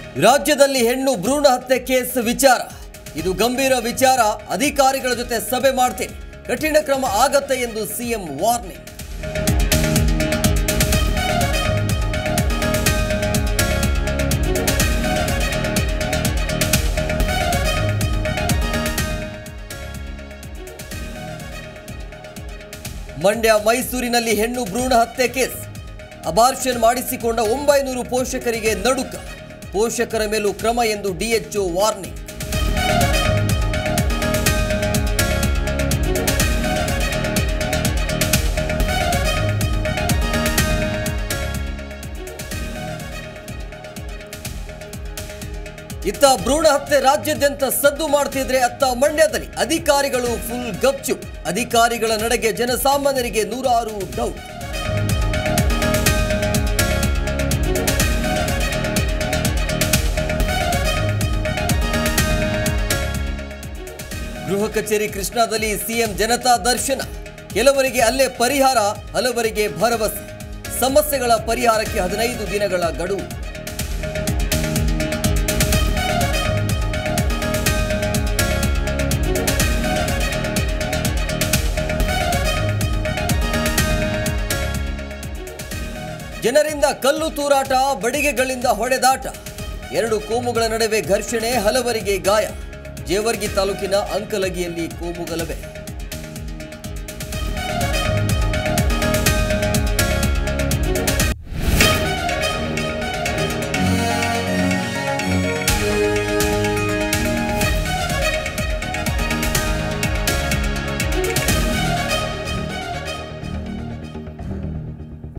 ರಾಜ್ಯದಲ್ಲಿ ಹೆಣ್ಣು ಭ್ರೂಣ ಹತ್ಯೆ ಕೇಸ್ ವಿಚಾರ ಇದು ಗಂಭೀರ ವಿಚಾರ ಅಧಿಕಾರಿಗಳ ಜೊತೆ ಸಭೆ ಮಾಡ್ತೀನಿ ಕಠಿಣ ಕ್ರಮ ಆಗತ್ತೆ ಎಂದು ಸಿಎಂ ವಾರ್ನಿಂಗ್ ಮಂಡ್ಯ ಮೈಸೂರಿನಲ್ಲಿ ಹೆಣ್ಣು ಭ್ರೂಣ ಹತ್ಯೆ ಕೇಸ್ ಅಬಾರ್ಷನ್ ಮಾಡಿಸಿಕೊಂಡ ಒಂಬೈನೂರು ಪೋಷಕರಿಗೆ ನಡುಕ ಪೋಷಕರ ಮೇಲೂ ಕ್ರಮ ಎಂದು ಡಿಎಚ್ಒ ವಾರ್ನಿಂಗ್ ಇತ್ತ ಭ್ರೂಣ ಹತ್ಯೆ ರಾಜ್ಯಾದ್ಯಂತ ಸದ್ದು ಮಾಡ್ತಿದ್ರೆ ಅತ್ತ ಮಂಡ್ಯದಲ್ಲಿ ಅಧಿಕಾರಿಗಳು ಫುಲ್ ಗಪ್ಚು ಅಧಿಕಾರಿಗಳ ನಡೆಗೆ ಜನಸಾಮಾನ್ಯರಿಗೆ ನೂರಾರು ಡೌಟ್ ಗೃಹ ಕಚೇರಿ ಕೃಷ್ಣಾದಲ್ಲಿ ಸಿಎಂ ಜನತಾ ದರ್ಶನ ಕೆಲವರಿಗೆ ಅಲ್ಲೇ ಪರಿಹಾರ ಹಲವರಿಗೆ ಭರವಸೆ ಸಮಸ್ಯೆಗಳ ಪರಿಹಾರಕ್ಕೆ ಹದಿನೈದು ದಿನಗಳ ಗಡುವು ಜನರಿಂದ ಕಲ್ಲು ತೂರಾಟ ಬಡಿಗೆಗಳಿಂದ ಹೊಡೆದಾಟ ಎರಡು ಕೋಮುಗಳ ನಡುವೆ ಘರ್ಷಣೆ ಹಲವರಿಗೆ ಗಾಯ ಜೇವರ್ಗಿ ತಾಲೂಕಿನ ಅಂಕಲಗಿಯಲ್ಲಿ ಕೋಮು ಗಲಭೆ